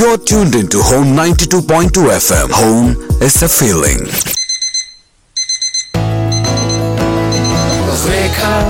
You're tuned into Home 92.2 FM. Home is a feeling. Wake up,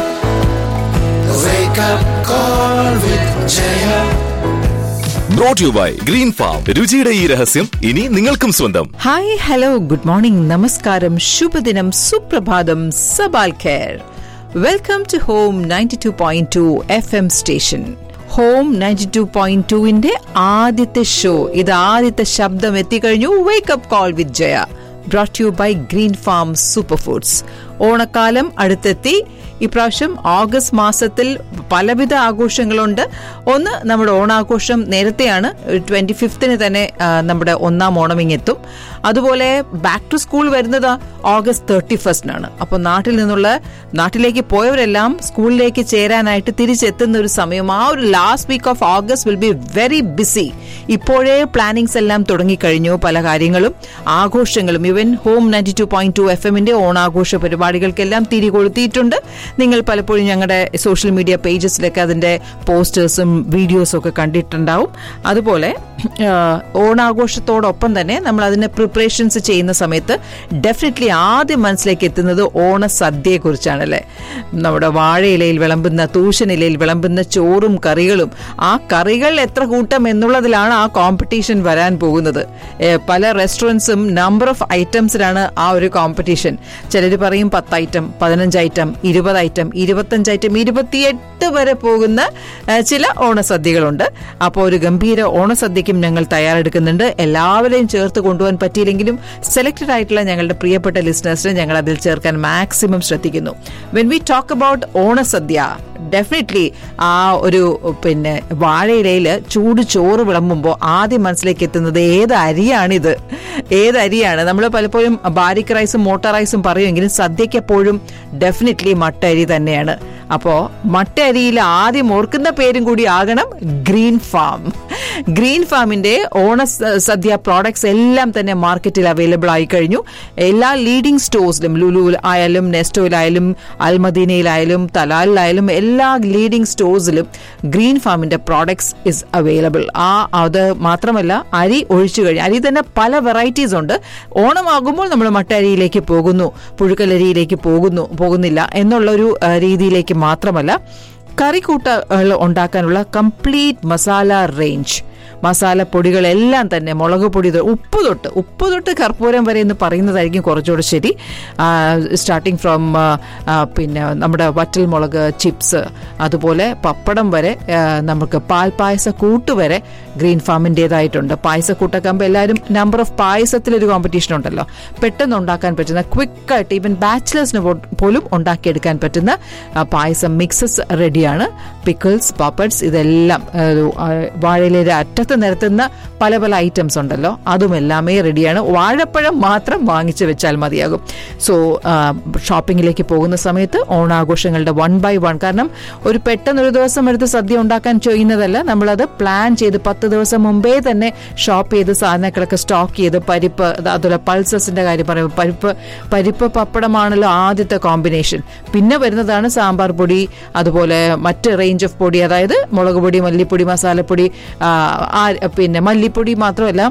wake up, call with Jaya. Brought you by green farm രുചിയുടെ ഈ രഹസ്യം ഇനി നിങ്ങൾക്കും സ്വന്തം hi hello good morning നമസ്കാരം ശുഭദിനം സുപ്രഭാതം സബാൽ ഖേർ welcome to home ninety two point two F M station home ninety two point ടുവിന്റെ ആദ്യത്തെ ഷോ ഇത് ആദ്യത്തെ ശബ്ദം എത്തിക്കഴിഞ്ഞു wake up call with Jaya brought you by green farm super foods ഓണക്കാലം അടുത്തെത്തി ഇപ്രാവശ്യം ഓഗസ്റ്റ് മാസത്തിൽ പലവിധ ആഘോഷങ്ങളുണ്ട് ഒന്ന് നമ്മുടെ ഓണാഘോഷം നേരത്തെയാണ് ട്വന്റി ഫിഫ്തിന് തന്നെ ആ, നമ്മുടെ ഒന്നാം ഓണമിങ് എത്തും അതുപോലെ ബാക്ക് ടു സ്കൂൾ വരുന്നത് ഓഗസ്റ്റ് തേർട്ടി ഫസ്റ്റിനാണ് അപ്പോൾ നാട്ടിൽ നിന്നുള്ള നാട്ടിലേക്ക് പോയവരെല്ലാം സ്കൂളിലേക്ക് ചേരാനായിട്ട് തിരിച്ചെത്തുന്ന ഒരു സമയം ആ ഒരു last week of August will be very busy ഇപ്പോഴേ പ്ലാനിങ്സ് എല്ലാം തുടങ്ങിക്കഴിഞ്ഞു പല കാര്യങ്ങളും ആഘോഷങ്ങളും even home ninety two point two F എമ്മിന്റെ ഓണാഘോഷ പരിപാടികൾക്കെല്ലാം തിരികൊളുത്തിയിട്ടുണ്ട് നിങ്ങൾ പലപ്പോഴും ഞങ്ങളുടെ സോഷ്യൽ മീഡിയ പേജസിലൊക്കെ അതിന്റെ പോസ്റ്റേഴ്സും വീഡിയോസും ഒക്കെ കണ്ടിട്ടുണ്ടാവും അതുപോലെ ആ, ഓണാഘോഷത്തോടൊപ്പം തന്നെ നമ്മൾ അതിന്റെ പ്രിപ്പറേഷൻസ് ചെയ്യുന്ന സമയത്ത് ഡെഫിനറ്റ്ലി ആദ്യം മനസ്സിലേക്ക് എത്തുന്നത് ഓണസദ്യയെ കുറിച്ചാണല്ലേ നമ്മുടെ വാഴയിലയിൽ വിളമ്പുന്ന തൂശനിലയിൽ വിളമ്പുന്ന ചോറും കറികളും ആ കറികൾ എത്ര കൂട്ടം എന്നുള്ളതിലാണ് ആ കോമ്പറ്റീഷൻ വരാൻ പോകുന്നത് ഏ, പല റെസ്റ്റോറൻറ്റ്സും നമ്പർ ഓഫ് ഐറ്റംസിലാണ് ആ ഒരു കോമ്പറ്റീഷൻ ചിലർ പറയും പത്ത് ഐറ്റം പതിനഞ്ച് ഐറ്റം ഇരുപത് ഐറ്റം ഇരുപത്തഞ്ച് ഐറ്റം ഇരുപത്തിയെട്ട് വരെ പോകുന്ന ഏ, ചില ഓണസദ്യകളുണ്ട് അപ്പോൾ ഒരു ഗംഭീര ഓണസദ്യക്കും ഞങ്ങൾ തയ്യാറെടുക്കുന്നുണ്ട് എല്ലാവരെയും ചേർത്ത് കൊണ്ടുപോകാൻ പറ്റിയില്ലെങ്കിലും സെലക്ടഡ് ആയിട്ടുള്ള ഞങ്ങളുടെ പ്രിയപ്പെട്ട ലിസണേഴ്സിനെ ഞങ്ങൾ അതിൽ ചേർക്കാൻ മാക്സിമം ശ്രദ്ധിക്കുന്നു വെൻ വി ടോക്ക് അബൌട്ട് ഓണസദ്യ ഡെഫിനറ്റ്ലി ആ ഒരു പിന്നെ വാഴയിലയിൽ ചൂട് ചോറ് വിളമ്പുമ്പോൾ ആദ്യം മനസ്സിലേക്ക് എത്തുന്നത് ഏത് അരിയാണിത് ഏത് അരിയാണ് നമ്മൾ പലപ്പോഴും ബാരിക് റൈസും മോട്ട റൈസും പറയുമെങ്കിലും സദ്യക്ക് എപ്പോഴും ഡെഫിനറ്റ്ലി മട്ട അരി തന്നെയാണ് അപ്പോൾ മട്ട അരിയിൽ ആദ്യം ഓർക്കുന്ന പേരും കൂടി ആകണം ഗ്രീൻ ഫാം ഗ്രീൻ ഫാമിന്റെ ഓണ സ- സദ്യ പ്രോഡക്ട്സ് എല്ലാം തന്നെ മാർക്കറ്റിൽ അവൈലബിൾ ആയി കഴിഞ്ഞു എല്ലാ ലീഡിംഗ് സ്റ്റോഴ്സിലും ലുലു ആയാലും നെസ്റ്റോയിലായാലും അൽമദീനയിലായാലും തലാലിലായാലും എല്ലാ ലീഡിംഗ് സ്റ്റോഴ്സിലും ഗ്രീൻ ഫാമിന്റെ പ്രോഡക്ട്സ് ഇസ് അവൈലബിൾ ആ അത് മാത്രമല്ല അരി ഒഴിച്ചു കഴിഞ്ഞു അരി തന്നെ പല വെറൈറ്റീസ് ഉണ്ട് ഓണമാകുമ്പോൾ നമ്മൾ മട്ട അരിയിലേക്ക് പോകുന്നു പുഴുക്കലരിയിലേക്ക് പോകുന്നു പോകുന്നില്ല എന്നുള്ള ഒരു ആ, രീതിയിലേക്ക് മാത്രമല്ല കറിക്കൂട്ടുകൾ ഉണ്ടാക്കാനുള്ള കംപ്ലീറ്റ് മസാല റേഞ്ച് മസാല പൊടികളെല്ലാം തന്നെ മുളക് പൊടി തൊ- ഉപ്പ് തൊട്ട് ഉപ്പ് തൊട്ട് കർപ്പൂരം വരെ എന്ന് പറയുന്നതായിരിക്കും കുറച്ചുകൂടെ ശരി സ്റ്റാർട്ടിങ് ഫ്രം പിന്നെ നമ്മുടെ വറ്റൽ മുളക് ചിപ്സ് അതുപോലെ പപ്പടം വരെ ആ, നമുക്ക് പാൽ പായസ കൂട്ട് വരെ ഗ്രീൻ ഫാമിൻ്റെതായിട്ടുണ്ട് പായസക്കൂട്ടൊക്കെ ആകുമ്പോൾ എല്ലാവരും നമ്പർ ഓഫ് പായസത്തിലൊരു കോമ്പറ്റീഷൻ ഉണ്ടല്ലോ പെട്ടെന്ന് ഉണ്ടാക്കാൻ പറ്റുന്ന ക്വിക്കായിട്ട് ഈവൻ ബാച്ചിലേഴ്സിന് പോലും ഉണ്ടാക്കിയെടുക്കാൻ പറ്റുന്ന ആ, പായസം മിക്സസ് റെഡിയാണ് പിക്കിൾസ് പപ്പഡ്സ് ഇതെല്ലാം ആ, ഒരു, ആ, വാഴയിലയുടെ അറ്റത്ത് നിരത്തുന്ന പല പല ഐറ്റംസ് ഉണ്ടല്ലോ അതും എല്ലാമേ റെഡിയാണ് വാഴപ്പഴം മാത്രം വാങ്ങിച്ചു വെച്ചാൽ മതിയാകും സോ ഷോപ്പിങ്ങിലേക്ക് പോകുന്ന സമയത്ത് ഓണാഘോഷങ്ങളുടെ വൺ ബൈ വൺ കാരണം ഒരു പെട്ടെന്ന് ഒരു ദിവസം എടുത്ത് സദ്യ ഉണ്ടാക്കാൻ ചെയ്യുന്നതല്ല നമ്മളത് പ്ലാൻ ചെയ്ത് പത്ത് ദിവസം മുമ്പേ തന്നെ ഷോപ്പ് ചെയ്ത് സാധനങ്ങളൊക്കെ സ്റ്റോക്ക് ചെയ്ത് പരിപ്പ് അത് അതുപോലെ പൾസസിന്റെ കാര്യം പറയുമ്പോൾ പരിപ്പ് പരിപ്പ് പപ്പടമാണല്ലോ ആദ്യത്തെ കോമ്പിനേഷൻ പിന്നെ വരുന്നതാണ് സാമ്പാർ പൊടി അതുപോലെ മറ്റ് റേഞ്ച് ഓഫ് പൊടി അതായത് മുളക് പൊടി മല്ലിപ്പൊടി മസാലപ്പൊടി ആ, ആ, പിന്നെ മല്ലിപ്പൊടി മാത്രമല്ല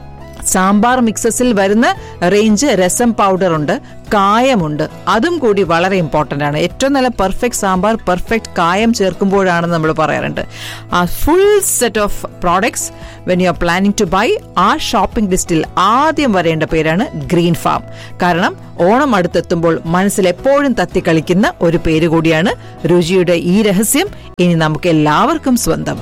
സാമ്പാർ മിക്സസിൽ വരുന്ന റേഞ്ച് രസം പൗഡർ ഉണ്ട് കായമുണ്ട് അതും കൂടി വളരെ ഇമ്പോർട്ടൻ്റ് ആണ് ഏറ്റവും നല്ല പെർഫെക്റ്റ് സാമ്പാർ പെർഫെക്റ്റ് കായം ചേർക്കുമ്പോഴാണെന്ന് നമ്മൾ പറയാറുണ്ട് ആ full set of products when you are planning to buy ആ ഷോപ്പിംഗ് ലിസ്റ്റിൽ ആദ്യം വരേണ്ട പേരാണ് ഗ്രീൻ ഫാം കാരണം ഓണം അടുത്തെത്തുമ്പോൾ മനസ്സിൽ എപ്പോഴും തത്തിക്കളിക്കുന്ന ഒരു പേര് കൂടിയാണ് രുചിയുടെ ഈ രഹസ്യം ഇനി നമുക്ക് എല്ലാവർക്കും സ്വന്തം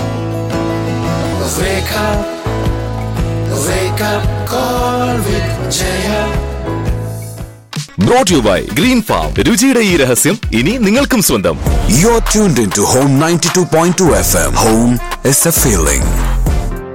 Wake up, wake up, call with Jaya. Brought you by green farm രുചിയുടെ ഈ രഹസ്യം ഇനി നിങ്ങൾക്കും സ്വന്തം You're tuned into Home 92.2 FM. Home is a feeling.